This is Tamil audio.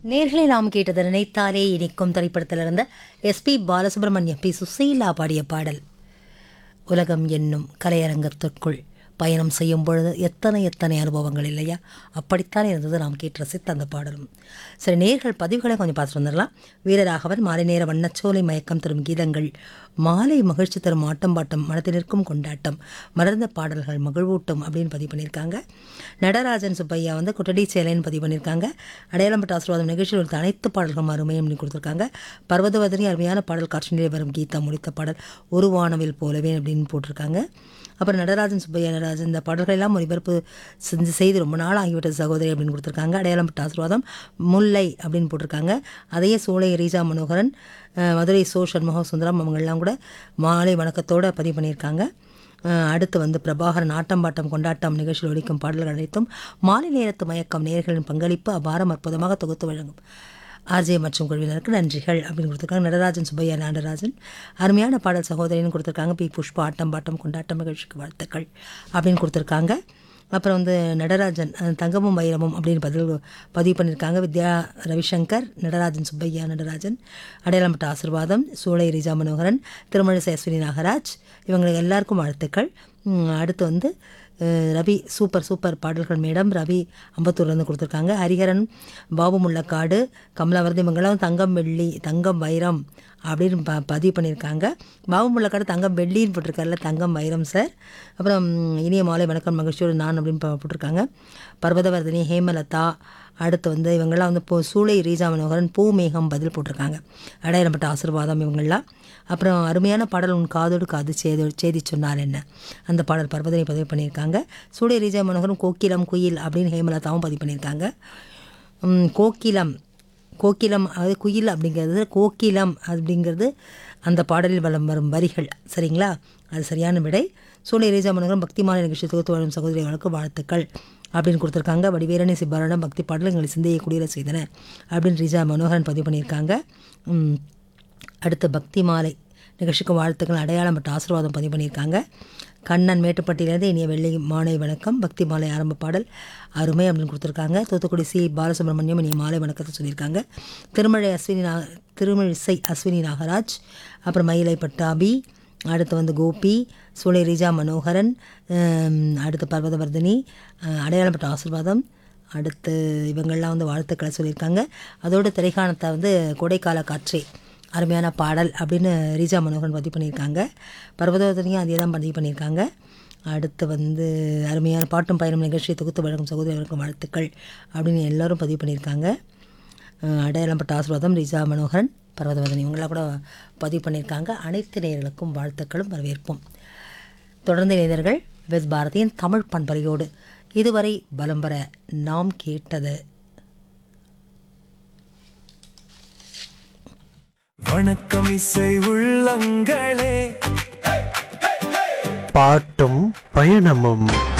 நேர்களை நாம் கேட்டது நினைத்தாலே இனிக்கும் திரைப்படத்திலிருந்த எஸ்பி பாலசுப்ரமணியம் பி சுசீலா பாடிய பாடல் உலகம் என்னும் கலையரங்கத்திற்குள் பயணம் செய்யும் பொழுது எத்தனை எத்தனை அனுபவங்கள் இல்லையா அப்படித்தான் இருந்தது நாம் கேட்டு ரசித்த அந்த பாடலும் சரி நேர்கள் பதிவுகளை கொஞ்சம் பார்த்துட்டு வந்துடலாம் வீரராகவன் மாலை நேர வண்ணச்சோலை மயக்கம் தரும் கீதங்கள் மாலை மகிழ்ச்சி தரும் ஆட்டம் பாட்டம் மனத்தினிற்கும் கொண்டாட்டம் மலர்ந்த பாடல்கள் மகிழ்வூட்டும் அப்படின்னு பதிவு பண்ணியிருக்காங்க நடராஜன் சுப்பையா வந்து குட்டடி சேலைன்னு பதிவு பண்ணியிருக்காங்க அடையாளம்பட்ட ஆசீர்வாதம் நிகழ்ச்சியில் உள்ள அனைத்து பாடல்களும் அருமையும் அப்படின்னு கொடுத்துருக்காங்க பர்வதவதனி அருமையான பாடல் காட்சியிலே வரும் கீதா முடித்த பாடல் ஒரு வானவில் போலவே அப்படின்னு போட்டிருக்காங்க அப்புறம் நடராஜன் சுப்பையா நடராஜன் இந்த பாடல்கள் எல்லாம் ஒளிபரப்பு செஞ்சு செய்து ரொம்ப நாள் ஆகிவிட்டது சகோதரி அப்படின்னு கொடுத்துருக்காங்க அடையாளம்பட்ட ஆசீர்வாதம் முல்லை அப்படின்னு போட்டிருக்காங்க அதையே சோலை ரீஜா மனோகரன் அஹ், மதுரை சோ சண்முக சுந்தரம் அவங்கெல்லாம் கூட மாலை வணக்கத்தோடு பதிவு பண்ணியிருக்காங்க அஹ், அடுத்து வந்து பிரபாகரன் ஆட்டம் பாட்டம் கொண்டாட்டம் நிகழ்ச்சியில் ஒலிக்கும் பாடல்கள் அனைத்தும் மாலை நேரத்து மயக்கம் நேயர்களின் பங்களிப்பு அபாரம் அற்புதமாக தொகுத்து வழங்கும் ஆர்ஜே மற்றும் குழுவினருக்கு நன்றிகள் அப்படின்னு கொடுத்துருக்காங்க நடராஜன் சுப்பையா நடராஜன் அருமையான பாடல் சகோதரின்னு கொடுத்துருக்காங்க பி புஷ்பா ஆட்டம் பாட்டம் கொண்டாட்டம் நிகழ்ச்சிக்கு வாழ்த்துக்கள் அப்படின்னு கொடுத்துருக்காங்க அப்புறம் வந்து நடராஜன் அஹ், தங்கமும் வைரமும் அப்படின்னு பதில் பதிவு பண்ணியிருக்காங்க வித்யா ரவிசங்கர் நடராஜன் சுப்பையா நடராஜன் அடையாளம்பட்ட ஆசிர்வாதம் சூளை ரிஜா மனோகரன் திருமழிசை அஸ்வினி நாகராஜ் இவங்களுக்கு எல்லாருக்கும் வாழ்த்துக்கள் உம், அடுத்து வந்து அஹ், ரவி சூப்பர் சூப்பர் பாடல்கள் மேடம் ரவி அம்பத்தூர்லேருந்து கொடுத்துருக்காங்க ஹரிஹரன் பாபு முள்ளக்காடு கமலாவரதி மங்கலம் தங்கம் வெள்ளி தங்கம் வைரம் அப்படின்னு ப பதிவு பண்ணியிருக்காங்க பாபு முள்ளக்காடு தங்கம் வெள்ளின்னு போட்டிருக்காருல தங்கம் வைரம் சார் அப்புறம் இனிய மாலை வணக்கம் மகிழ்ச்சியோடு நான் அப்படின்னு ப- போட்டிருக்காங்க பர்வதவர்தினி ஹேமலதா அடுத்து வந்து இவங்கெல்லாம் வந்து பூ சூளை ரீஜா மனோகரன் பூ மேகம் பதில் போட்டிருக்காங்க அடையாளப்பட்ட ஆசீர்வாதம் இவங்கெல்லாம் அப்புறம் அருமையான பாடல் உன் காதோடு காது சேது சேதி சொன்னார் என்ன அந்த பாடல் பர்வதனை பதிவு பண்ணியிருக்காங்க சூளை ரீஜா மனோகரன் கோக்கிலம் குயில் அப்படின்னு ஹேமலதாவும் பதிவு பண்ணியிருக்காங்க உம், கோக்கிலம் கோக்கிலம் அதாவது குயில் அப்படிங்கிறது கோக்கிலம் அப்படிங்கிறது அந்த பாடலில் வலம் வரும் வரிகள் சரிங்களா அது சரியான விடை சூளை ரீஜா மனோகரன் பக்திமான நிகழ்ச்சி தொகுத்து வரும் சகோதரிகளுக்கு வாழ்த்துக்கள் அப்படின்னு கொடுத்துருக்காங்க வடிவேரணி சிப்பாரணம் பக்தி பாடல் எங்களை சிந்தையை குடியர செய்தன அப்படின்னு ரீஜா மனோகரன் பதிவு பண்ணியிருக்காங்க உம், அடுத்து பக்தி மாலை நிகழ்ச்சிக்கு வாழ்த்துக்கள் அடையாளம் மற்றும் ஆசீர்வாதம் பதிவு பண்ணியிருக்காங்க கண்ணன் மேட்டுப்பட்டியிலேருந்து இனிய வெள்ளி மாலை வணக்கம் பக்தி மாலை ஆரம்ப பாடல் அருமை அப்படின்னு கொடுத்துருக்காங்க தூத்துக்குடி சி பாலசுப்ரமணியம் இனிய மாலை வணக்கத்தை சொல்லியிருக்காங்க திருமழை அஸ்வினி நா திருமழிசை அஸ்வினி நாகராஜ் அப்புறம் மயிலை பட்டாபி அடுத்து வந்து கோபி சூளை ரீஜா மனோகரன் ஹம், அடுத்து பர்வதவர்தினி அஹ், அடையாளப்பட்ட ஆசீர்வாதம் அடுத்து இவங்கெல்லாம் வந்து வாழ்த்துக்களை சொல்லியிருக்காங்க அதோட திரைக்காணத்தை வந்து கோடைக்கால காற்றே அருமையான பாடல் அப்படின்னு ரீஜா மனோகரன் பதிவு பண்ணியிருக்காங்க பர்வதவர்தினியும் அதே தான் பதிவு பண்ணியிருக்காங்க அடுத்து வந்து அருமையான பாட்டும் பயணம் நிகழ்ச்சியை தொகுத்து வழங்கும் சகோதரர்களுக்கும் வாழ்த்துக்கள் அப்படின்னு எல்லாரும் பதிவு பண்ணியிருக்காங்க அஹ் அடையாளப்பட்ட ஆசீர்வாதம் ரிஜா மனோகரன் பர்வதவதன் இவங்களாம் கூட பதிவு பண்ணியிருக்காங்க அனைத்து நேயர்களுக்கும் வாழ்த்துக்களும் வரவேற்போம் தொடர்ந்து இளைஞர்கள் வெஸ் பாரதியின் தமிழ் பண்பலையோடு இதுவரை பலம் பெற நாம் கேட்டது வணக்கம் இசை உள்ளங்களே பாட்டும் பயணமும்